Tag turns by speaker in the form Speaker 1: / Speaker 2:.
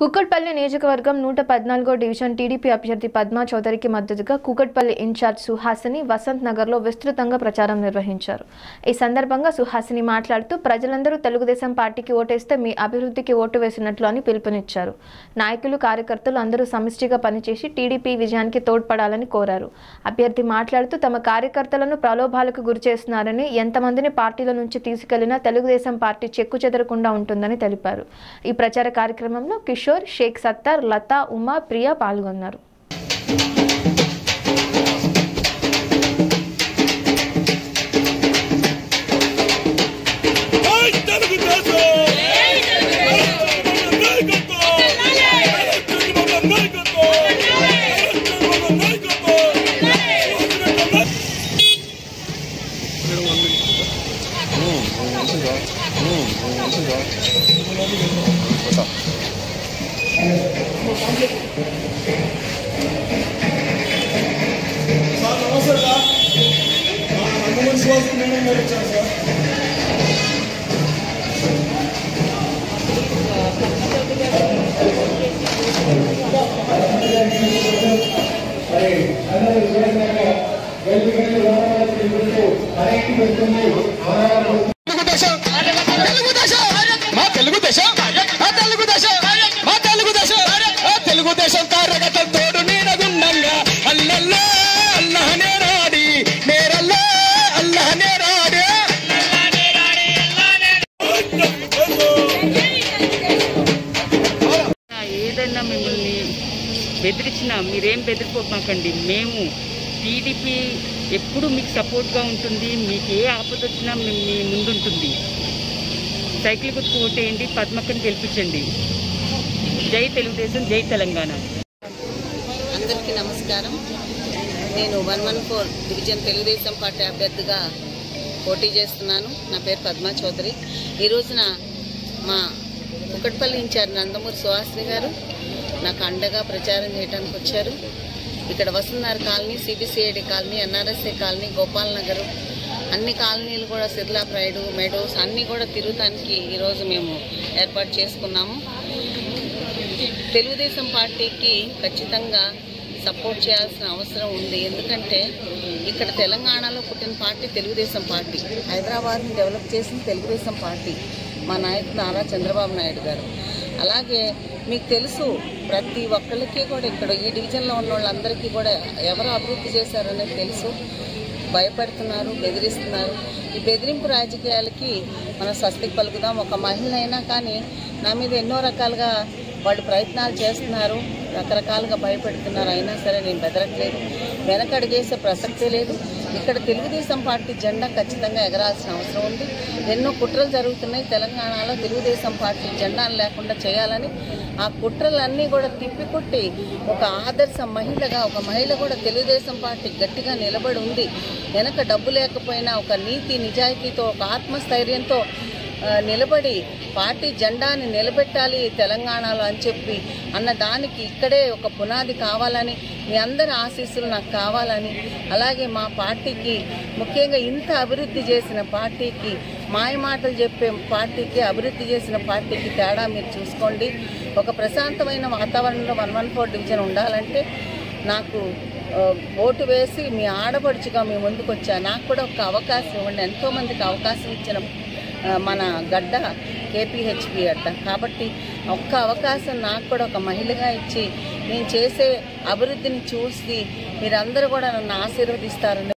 Speaker 1: కుక్కట్పల్లి నియోజకవర్గం నూట పద్నాలుగో డివిజన్ టీడీపీ అభ్యర్థి పద్మా చౌదరికి మద్దతుగా కుక్కట్పల్లి ఇన్ఛార్జ్ సుహాసిని వసంత్ నగర్లో విస్తృతంగా ప్రచారం నిర్వహించారు ఈ సందర్భంగా సుహాసిని మాట్లాడుతూ ప్రజలందరూ తెలుగుదేశం పార్టీకి ఓటేస్తే మీ అభివృద్ధికి ఓటు వేసినట్లు అని పిలుపునిచ్చారు నాయకులు కార్యకర్తలు అందరూ సమిష్టిగా పనిచేసి టీడీపీ విజయానికి తోడ్పడాలని కోరారు అభ్యర్థి మాట్లాడుతూ తమ కార్యకర్తలను ప్రలోభాలకు గురి చేస్తున్నారని ఎంతమందిని పార్టీల నుంచి తీసుకెళ్లినా తెలుగుదేశం పార్టీ చెక్కు చెదరకుండా ఉంటుందని తెలిపారు ఈ ప్రచార కార్యక్రమంలో కిషోర్ షేక్ సత్తార్ లతా ఉమా ప్రియ పాల్గొన్నారు
Speaker 2: జై తెలుగుదేశం జై తెలుగుదేశం నాయకత్వం జై తెలుగుదేశం నాయకత్వం జై తెలుగుదేశం నాయకత్వం
Speaker 3: సార్ నమస్తే సార్ మా నందమూరి సుహాస్ మేడం గారు వచ్చారు సార్
Speaker 4: తెలుగుదేశం తెలుగుదేశం మా తెలుగుదేశం మా తెలుగుదేశం మా తెలుగుదేశం ఆ తెలుగుదేశం కార్యకర్తల తోడు నీడగుండంగా అల్లల్లా అల్లహనే రాడి నేరల్లా అల్లహనే రాడి
Speaker 5: ఏదైనా మిమ్మల్ని బెదిరించినా మీరేం బెదిరిపోమాకండి మేము టీడీపీ ఎప్పుడు మీకు సపోర్ట్గా ఉంటుంది మీకు ఏ ఆపద వచ్చినా మేము మీ ముందుంటుంది సైకిల్ గుర్తు ఓటేయండి పద్మక్కని గెలిపించండి జై తెలుగుదేశం జై తెలంగాణ
Speaker 6: అందరికీ నమస్కారం నేను one one four division Telugu Desam party అభ్యర్థిగా పోటీ చేస్తున్నాను నా పేరు పద్మా చౌదరి ఈ రోజున మా కుకట్పల్లి ఇన్ఛార్జ్ నందమూరి సుహాసిని గారు నాకు అండగా ప్రచారం చేయడానికి వచ్చారు ఇక్కడ వసున్నారు colony CBCID colony NRSA colony Gopal Nagar అన్ని కాలనీలు కూడా సిర్లా ప్రైడు మెడోస్ అన్నీ కూడా తిరుగుతానికి ఈరోజు మేము ఏర్పాటు చేసుకున్నాము తెలుగుదేశం పార్టీకి ఖచ్చితంగా సపోర్ట్ చేయాల్సిన అవసరం ఉంది ఎందుకంటే ఇక్కడ తెలంగాణలో పుట్టిన పార్టీ తెలుగుదేశం పార్టీ హైదరాబాద్ని డెవలప్ చేసిన తెలుగుదేశం పార్టీ మా నాయకుడు నారా చంద్రబాబు నాయుడు గారు అలాగే మీకు తెలుసు ప్రతి ఒక్కరికి కూడా ఇక్కడ ఈ డివిజన్లో ఉన్న వాళ్ళందరికీ కూడా ఎవరు అభివృద్ధి చేశారనేది తెలుసు భయపెడుతున్నారు బెదిరిస్తున్నారు ఈ బెదిరింపు రాజకీయాలకి మనం స్వస్తికి పలుకుదాం ఒక మహిళ అయినా కానీ నా మీద ఎన్నో రకాలుగా వాళ్ళు ప్రయత్నాలు చేస్తున్నారు రకరకాలుగా భయపెడుతున్నారు అయినా సరే నేను బెదరట్లేదు వెనకడిగేసే ప్రసక్తే లేదు ఇక్కడ తెలుగుదేశం పార్టీ జెండా ఖచ్చితంగా ఎగరాల్సిన అవసరం ఉంది ఎన్నో కుట్రలు జరుగుతున్నాయి తెలంగాణలో తెలుగుదేశం పార్టీ జెండాను లేకుండా చేయాలని ఆ కుట్రలన్నీ కూడా తిప్పికొట్టి ఒక ఆదర్శ మహిళగా ఒక మహిళ కూడా తెలుగుదేశం పార్టీ గట్టిగా నిలబడి ఉంది వెనక డబ్బు లేకపోయినా ఒక నీతి నిజాయితీతో ఒక ఆత్మస్థైర్యంతో ఆ, నిలబడి పార్టీ జెండాని నిలబెట్టాలి తెలంగాణలో అని చెప్పి అన్న దానికి ఇక్కడే ఒక పునాది కావాలని మీ అందరి ఆశీస్సులు నాకు కావాలని అలాగే మా పార్టీకి ముఖ్యంగా ఇంత అభివృద్ధి చేసిన పార్టీకి మాయ మాటలు చెప్పే పార్టీకి అభివృద్ధి చేసిన పార్టీకి తేడా మీరు చూసుకోండి ఒక ప్రశాంతమైన వాతావరణంలో వన్ వన్ ఫోర్ డివిజన్ ఉండాలంటే నాకు ఆ, ఓటు వేసి మీ ఆడపడుచుగా మీ ముందుకు వచ్చా నాకు కూడా ఒక అవకాశం ఇవ్వండి ఎంతోమందికి అవకాశం ఇచ్చిన ఆ, మన గడ్డ కేపీహెచ్పి అడ్డ కాబట్టి ఒక్క అవకాశం నాకు కూడా ఒక మహిళగా ఇచ్చి నేను చేసే అభివృద్ధిని చూసి మీరందరూ కూడా నన్ను ఆశీర్వదిస్తారని